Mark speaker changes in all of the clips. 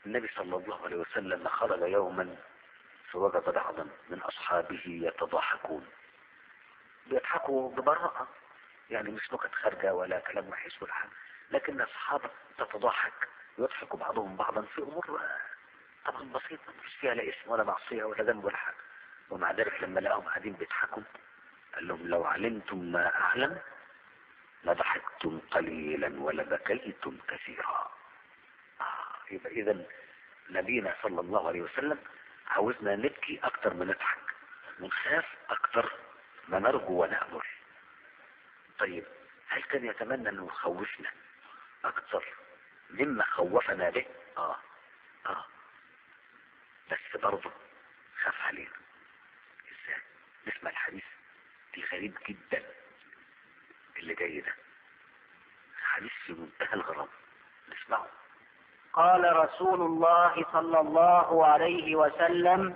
Speaker 1: النبي صلى الله عليه وسلم خرج يوما فوجد بعضا من أصحابه يتضاحكون بيضحكوا ببراءة يعني مش نكت خارجة ولا كلام وحش ولا حاجة لكن أصحاب تتضاحك يضحك بعضهم بعضا في أمور طبعا بسيطة مش فيها لا اسم ولا معصية ولا ذنب ولا حاجة ومع ذلك لما لقاهم قاعدين بيضحكوا قال لهم لو علمتم ما أعلم لضحكتم قليلا ولبكيتم كثيرا آه يبقى إذا نبينا صلى الله عليه وسلم عاوزنا نبكي أكتر ما نضحك ونخاف أكتر ما نرجو ونأمل طيب هل كان يتمنى أنه يخوفنا أكتر مما خوفنا به آه آه بس برضه خاف علينا ازاي نسمع الحديث دي غريب جدا اللي جاي ده حديث في منتهى الغرام نسمعه
Speaker 2: قال رسول الله صلى الله عليه وسلم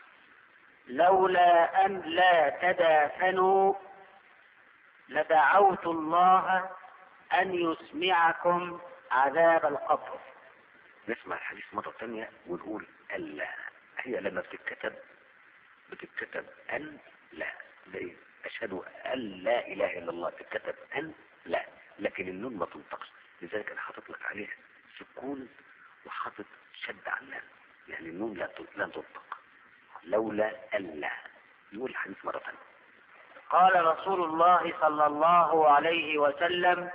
Speaker 2: لولا أن لا تدافنوا لدعوت الله أن يسمعكم عذاب القبر
Speaker 1: نسمع الحديث مرة تانية ونقول ألا هي لما بتتكتب بتتكتب أن لا زي أشهد أن لا إله إلا الله تتكتب أن لا لكن النون ما تنطقش لذلك أنا حاطط لك عليها سكون وحاطط شد على اللام يعني النون لا لا تنطق لولا ألا نقول الحديث مرة ثانية
Speaker 2: قال رسول الله صلى الله عليه وسلم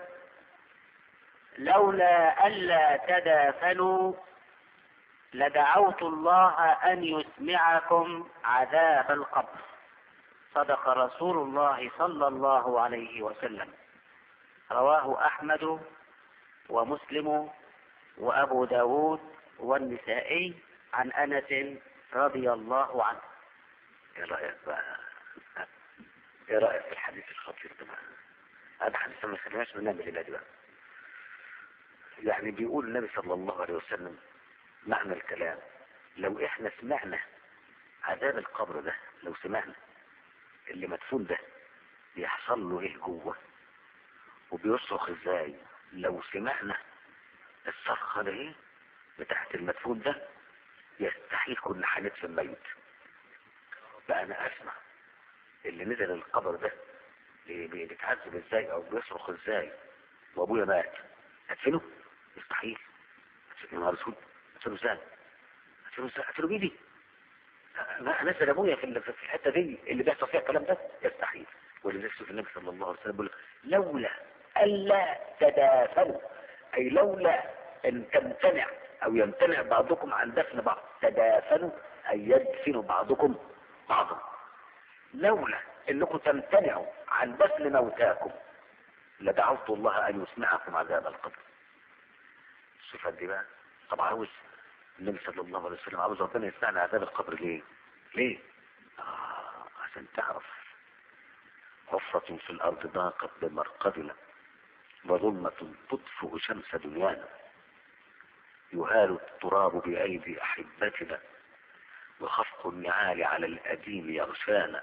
Speaker 2: لولا ألا تدافنوا لدعوت الله أن يسمعكم عذاب القبر صدق رسول الله صلى الله عليه وسلم رواه أحمد ومسلم وأبو داود والنسائي عن أنس رضي الله عنه
Speaker 1: ايه رأيك بقى ايه رأيك في الحديث الخطير ده بقى هذا حديث ما خليناش بنعمل العبادة بقى يعني بيقول النبي صلى الله عليه وسلم معنى الكلام لو احنا سمعنا عذاب القبر ده لو سمعنا اللي مدفون ده بيحصل له ايه جوه وبيصرخ ازاي لو سمعنا الصرخة ده ايه بتاعت المدفون ده يستحيل كنا هندفن ميت بقى انا اسمع اللي نزل القبر ده بي- بيتعذب ازاي او بيصرخ ازاي وابويا مات هدفنه يستحيل يا نهار اسود هدفنه ازاي هدفنه ازاي هدفنه بايدي أنا نزل ابويا في ال- في الحته دي اللي بيحصل فيها الكلام ده يستحيل ولذلك شوف النبي صلى الله عليه وسلم بيقول لولا الا تدافنوا اي لولا ان تمتنع او يمتنع بعضكم عن دفن بعض تدافنوا اي يدفن بعضكم بعضا لولا انكم تمتنعوا عن دفن موتاكم لدعوت الله ان يسمعكم عذاب القبر الصفات دي بقى طبعا عاوز النبي صلى الله عليه وسلم عاوز ربنا يسمعنا عذاب القبر ليه ليه آه عشان تعرف حفرة في الأرض ضاقت بمرقدنا وظلمة تطفئ شمس دنيانا يهال التراب بأيدي أحبتنا وخفق النعال على الأديم يغشانا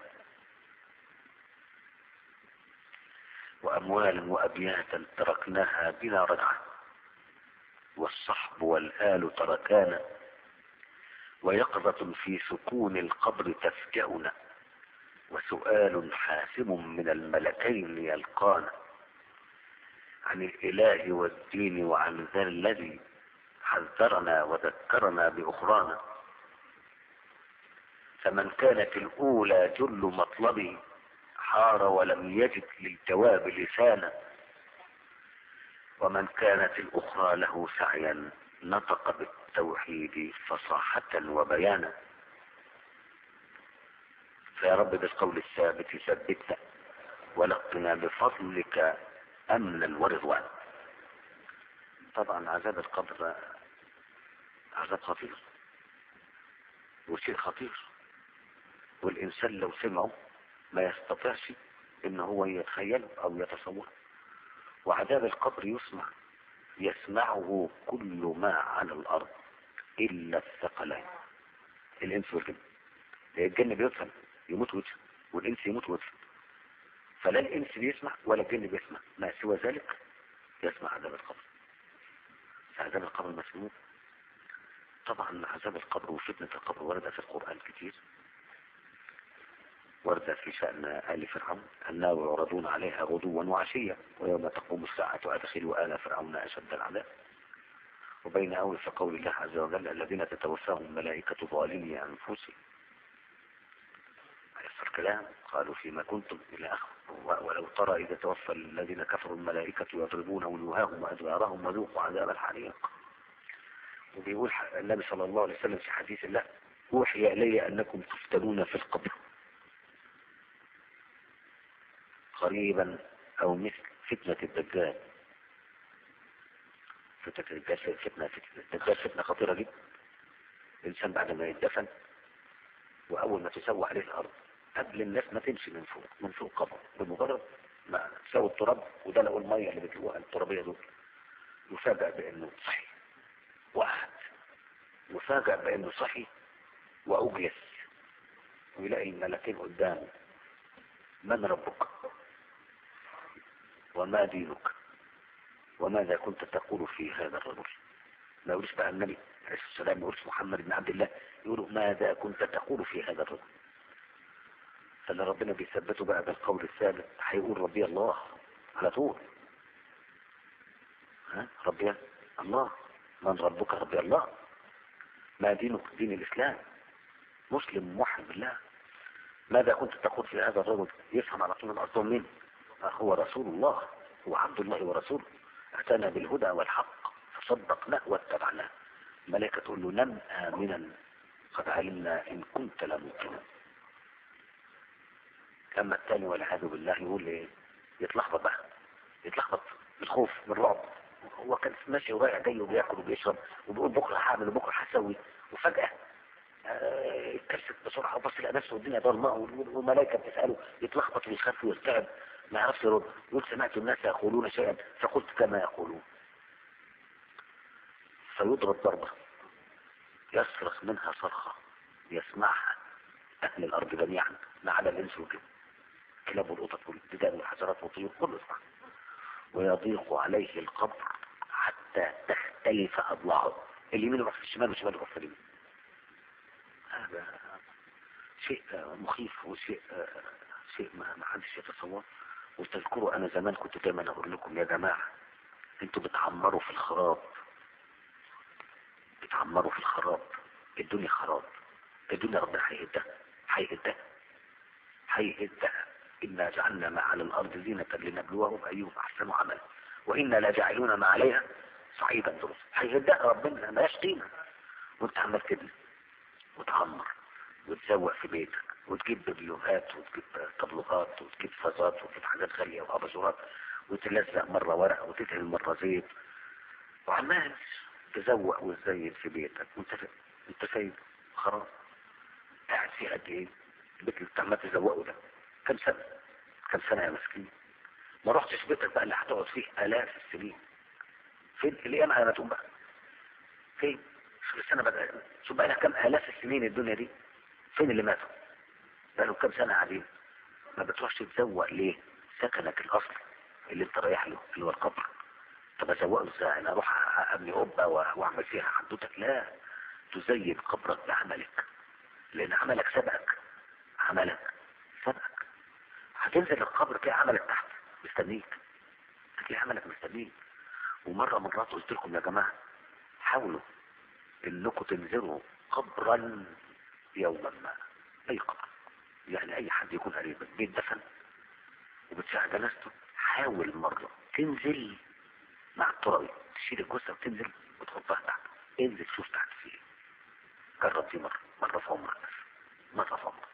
Speaker 1: وأموالا وأبياتا تركناها بلا رجعة والصحب والآل تركانا ويقظة في سكون القبر تفجأنا وسؤال حاسم من الملكين يلقانا عن الإله والدين وعن ذا الذي حذرنا وذكرنا بأخرانا فمن كانت الأولى جل مطلبه حار ولم يجد للجواب لسانا ومن كانت الأخرى له سعيا نطق بالتوحيد فصاحة وبيانا فيا رب بالقول الثابت ثبتنا ولقنا بفضلك أمنا ورضوانا طبعا عذاب القبر عذاب خطير وشيء خطير والإنسان لو سمعه ما يستطيعش إن هو يتخيله أو يتصوره وعذاب القبر يسمع يسمعه كل ما على الأرض إلا الثقلين الإنس والجن الجن بيدفن يموت ويدفن والإنس يموت ويدفن فلا الإنس بيسمع ولا الجن بيسمع ما سوى ذلك يسمع عذاب القبر عذاب القبر مسموع طبعا عذاب القبر وفتنة القبر وردة في القرآن كتير وردة في شأن آل فرعون النار يعرضون عليها غدوا وعشيا ويوم تقوم الساعة أدخلوا آل فرعون أشد العذاب وبين أول في قول الله عز وجل الذين تتوفاهم الملائكة ظالمي أنفسهم يسر الكلام قالوا فيما كنتم إلى آخر ولو ترى إذا توفى الذين كفروا الملائكة يضربون وجوههم وأدبارهم وذوقوا عذاب الحريق وبيقول النبي صلى الله عليه وسلم في حديث الله أوحي إلي أنكم تفتنون في القبر قريبا أو مثل فتنة الدجال فتنة الدجال فتنة فتنة الدجال فتنة خطيرة جدا الإنسان بعد ما يدفن وأول ما تسوى عليه الأرض قبل الناس ما تمشي من فوق من فوق قبر بمجرد ما تسوي التراب وده لقوا المية اللي بتلقوها الترابية دول يفاجأ بأنه صحي وقعد يفاجأ بأنه صحي وأجلس ويلاقي الملكين قدامه من ربك وما دينك وماذا كنت تقول في هذا الرجل ما يقولش بقى النبي عليه الصلاة والسلام يقولش محمد بن عبد الله يقولوا ماذا كنت تقول في هذا الرجل فاللي ربنا بيثبته بقى بالقول الثابت هيقول ربي الله على طول ها ربي الله من ربك ربي الله ما دينك دين الإسلام مسلم موحد بالله ماذا كنت تقول في هذا الرجل يفهم على طول الأرض مين هو رسول الله هو عبد الله ورسوله أتانا بالهدى والحق فصدقناه واتبعناه الملائكة تقول له نم آمنا قد علمنا إن كنت لممكنا أما الثاني والعياذ بالله يقول إيه يتلخبط بقى يتلخبط بالخوف بالرعب هو كان ماشي ورايح جاي وبياكل وبيشرب وبيقول بكره هعمل وبكره هسوي وفجأة آه، اتكلفت بسرعة وبص لقى نفسه والدنيا ضلمة والملائكة بتسأله يتلخبط ويخاف ويرتعب ما يعرفش يرد يقول سمعت الناس يقولون شيئا فقلت كما يقولون فيضرب ضربة يصرخ منها صرخة يسمعها أهل الأرض جميعا ما عدا الإنس والجن الكلاب والقطط والدجاج والحشرات والطيور كله يسمع ويضيق عليه القبر حتى تختلف أضلاعه اليمين يروح في الشمال والشمال يروح في اليمين هذا شيء مخيف وشيء شيء ما ما حدش يتصور وتذكروا انا زمان كنت دايما اقول لكم يا جماعه انتوا بتعمروا في الخراب بتعمروا في الخراب الدنيا خراب الدنيا ربنا هيهدها هيهدها هيهدها إنا جعلنا ما على الأرض زينة لنبلوهم أيهم أحسن عملا وإنا لجاعلون ما عليها صعيدا درسا هيهدها ربنا ما قيمة وانت عمال تبني وتعمر وتزوق في بيتك وتجيب ببلوهات وتجيب طبلوهات وتجيب فازات وتجيب حاجات غالية وأباجورات وتلزق مرة ورق وتدهن مرة زيت وعمال تزوق وتزين في بيتك وانت انت سايب خراب قاعد فيه قد ايه البيت اللي عمال تزوقه ده كم سنة كم سنة يا مسكين ما رحتش بيتك بقى اللي هتقعد فيه آلاف السنين فين اللي انا انا تقوم بقى فين شوف السنة بدأ شوف بقى لها كم آلاف السنين الدنيا دي فين اللي ماتوا بقى كم سنة قاعدين ما بتروحش تزوق ليه سكنك الأصل اللي انت رايح له اللي هو القبر طب ازوقه ازاي انا اروح ابني قبه واعمل فيها حدوتك لا تزين قبرك بعملك لان عملك سبقك عملك سبقك هتنزل القبر تلاقي عملك تحت مستنيك هتلاقي عملك مستنيك ومرة مرات قلت لكم يا جماعة حاولوا انكم تنزلوا قبرا يوما ما اي قبر يعني اي حد يكون قريبك بيتدفن وبتشاهد جنازته حاول مرة تنزل مع الترابي تشيل الجثة وتنزل وتحطها تحت انزل شوف تحت فيه ايه جرب دي مرة مرة في عمرك بس مرة في عمرك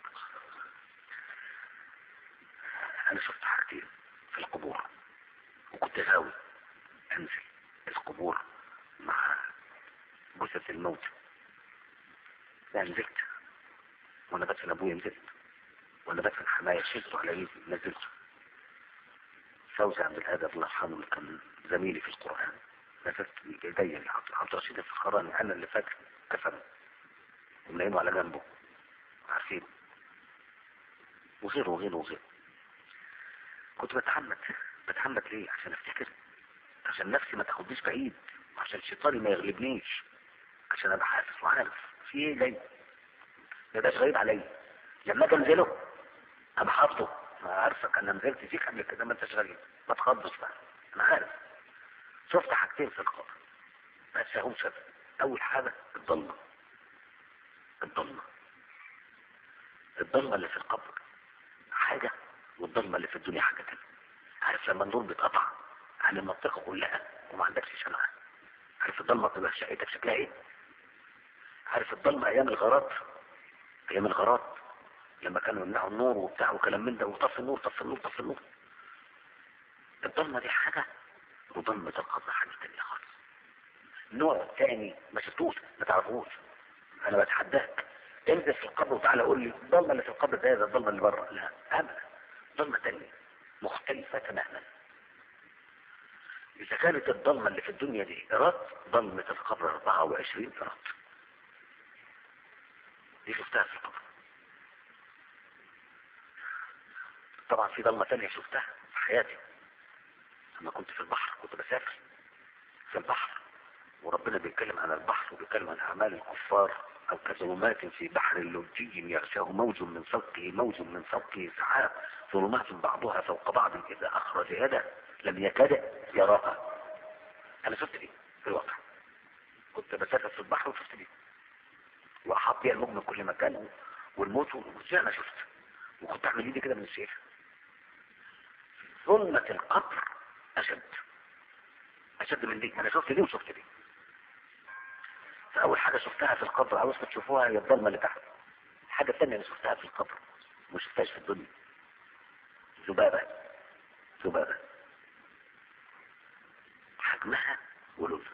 Speaker 1: انا شفت حاجتين في القبور وكنت غاوي انزل القبور مع جثث الموت لا نزلت وانا بدفن ابويا نزلت وانا بدفن حماية شلته على ايدي نزلته فوزي عبد الهادي الله يرحمه اللي كان زميلي في القرآن نزلت ايديا عبد الرشيد الفخراني انا اللي فاكر كفن وملاقينه على جنبه عارفين وغيره وغيره وغيره كنت بتعمد بتعمد ليه عشان افتكر عشان نفسي ما تاخدنيش بعيد عشان شيطاني ما يغلبنيش عشان ابقى حاسس وعارف في ايه جاي ما يبقاش غريب عليا لما اجي انزله ابقى حافظه انا عارفك انا نزلت فيك قبل كده ما انتش غريب ما تخضش بقى انا عارف شفت حاجتين في القبر بس هم شاف اول حاجه الضلمه الضلمه الضلمه اللي في القبر حاجه والضلمه اللي في الدنيا حاجه تانية عارف لما النور بيتقطع عن المنطقه كلها وما عندكش شمعة عارف الضلمه بتبقى شقتك شكلها ايه عارف الضلمه ايام الغارات ايام الغارات لما كانوا يمنعوا النور وبتاع وكلام من ده وطفي النور طفي النور طفي النور الضلمه دي حاجه وضلمه القبر حاجه تانية خالص نوع تاني ما شفتوش ما تعرفوش انا بتحداك انزل في القبر وتعالى قول لي الضلمه اللي في القبر زي زي الضلمه اللي بره لا ابدا ضلمه تانية مختلفه تماما اذا كانت الضلمه اللي في الدنيا دي ايراد ضلمه القبر 24 ايراد دي شفتها في القبر طبعا في ضلمه تانية شفتها في حياتي لما كنت في البحر كنت بسافر في البحر وربنا بيتكلم عن البحر وبيتكلم عن اعمال الكفار او كظلمات في بحر لجي يغشاه موج من فوقه موج من فوقه سحاب ظلمات بعضها فوق بعض اذا اخرج يده لم يكاد يراها انا شفت دي في الواقع كنت بسافر في البحر وشفت دي واحاط بيها الموج من كل مكان والموت وزي انا شفت وكنت اعمل ايدي كده من السيف ظلمة القبر اشد اشد من دي انا شفت دي وشفت دي فاول حاجة شفتها في القبر عاوزكم تشوفوها هي الضلمة اللي تحت الحاجة الثانية اللي شفتها في القبر ما شفتهاش في الدنيا ذبابة ذبابة حجمها ولونها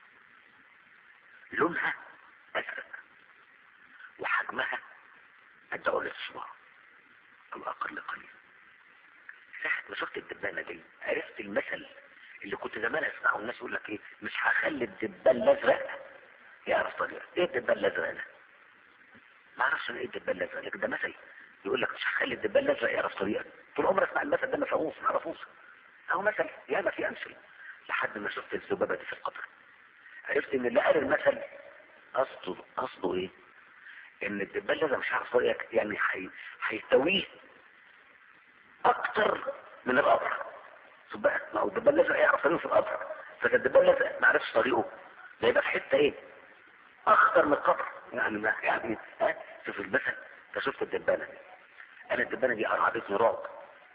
Speaker 1: لونها ازرق وحجمها قد عقلة الصباع او اقل قليل ساعة ما شفت الدبانة دي عرفت المثل اللي كنت زمان اسمعه الناس يقول لك ايه مش هخلي الدبان الازرق يعرف طريقه ايه الدبان الازرق ده ما اعرفش انا ايه الدبان الازرق لكن ده مثل يقول لك مش هخلي الدبان الازرق يعرف طريقه طول عمري اسمع المثل ده ما فهموش ما اعرفوش اهو مثل ياما في امثله لحد ما شفت الذبابه دي في القطر عرفت ان اللي قال المثل قصده قصده ايه ان الدبان الازرق مش عارف طريقه يعني هي- هيستويه اكتر من القطر شوف بقى ما هو الدبان الازرق يعرف طريقه في القطر فكان الدبان الازرق ما عرفش طريقه ده يبقى في حته ايه اخطر من القطر يعني ما يعني ها شوف المثل فشفت الدبانه دي انا الدبانه دي ارعبتني رعب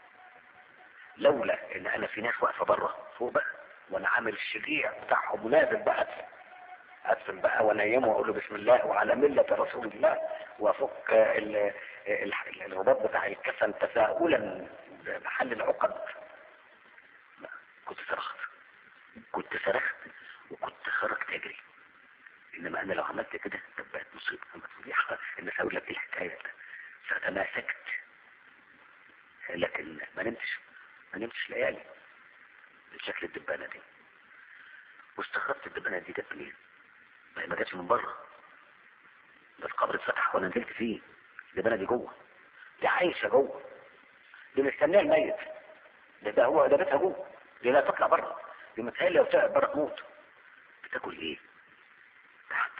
Speaker 1: لولا ان انا في ناس واقفه بره فوق بقى وانا عامل الشجيع بتاعهم ونازل بقى أدفن. ادفن بقى وانيمه واقول له بسم الله وعلى مله رسول الله وافك ال- ال- الرباط بتاع الكفن تساؤلا بحل العقد لا، كنت صرخت كنت صرخت وكنت خرجت اجري انما انا لو عملت كده تبقت مصيبه اما تفضيحه الناس هقول لك ايه الحكايه ده فتماسكت لكن ما نمتش ما نمتش ليالي بشكل الدبانه دي واستغربت الدبانه دي جت منين ما هي ما جاتش من بره ده القبر اتفتح وانا نزلت فيه الدبانه دي جوه دي عايشه جوه دي مستنيه الميت ده ده هو ده بيتها جوه دي لا تطلع بره دي متهيألي لو طلعت بره تموت بتاكل ايه تحت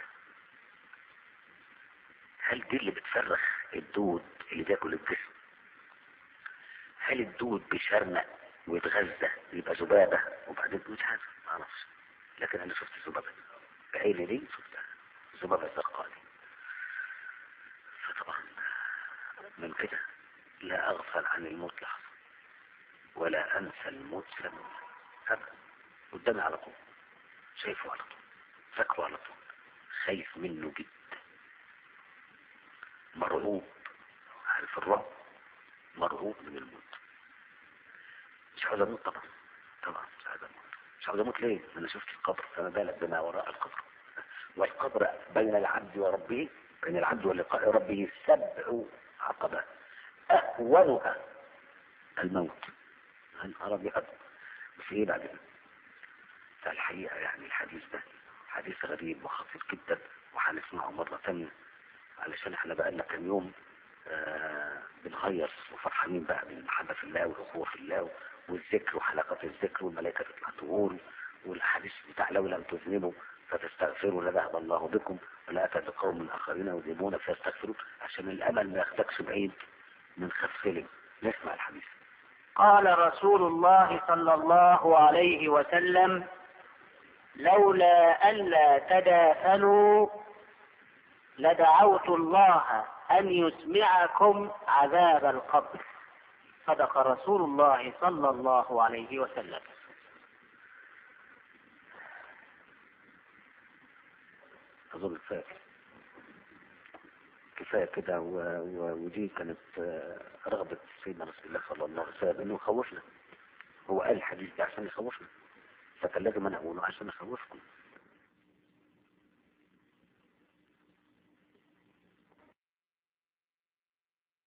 Speaker 1: هل دي اللي بتفرخ الدود اللي بياكل الجسم هل الدود بيشرنق ويتغذى يبقى ذبابة وبعدين مش عارف ما اعرفش لكن انا شفت ذبابة بعيني دي شفتها ذبابة الزرقاء دي فطبعا من كده لا اغفل عن الموت لحظة ولا انسى الموت ثانية ابدا قدامي على طول شايفه على طول فاكره على طول خايف منه جدا مرعوب عارف الرعب مرعوب من الموت مش عاوز اموت طبعا طبعا مش عاوز اموت مش عاوز اموت ليه؟ انا شفت القبر فما بالك بما وراء القبر والقبر بين العبد وربه بين العبد ولقاء ربه سبع عقبات اهونها الموت هل ارى ابدا بس ايه بعد كده فالحقيقه يعني الحديث ده حديث غريب وخطير جدا وهنسمعه مرة تانية علشان احنا بقى لنا كام يوم آه بنغير وفرحانين بقى بالمحبة في الله والأخوة في الله والذكر وحلقات الذكر والملائكة تطلع تقول والحديث بتاع لولا أن تذنبوا فتستغفروا لذهب الله بكم ولا أتى بقوم آخرين يذهبون فيستغفروا عشان الأمل ما ياخدكش بعيد من خفلهم نسمع الحديث
Speaker 2: قال رسول الله صلى الله عليه وسلم لولا ألا تدافنوا لدعوت الله أن يسمعكم عذاب القبر صدق رسول الله صلى الله عليه وسلم
Speaker 1: أظن كفاية كفاية كده و... و... ودي كانت آه، رغبة سيدنا رسول الله صلى الله عليه وسلم إنه يخوفنا هو قال الحديث ده عشان يخوفنا فكان لازم أنا أقوله عشان يخوفكم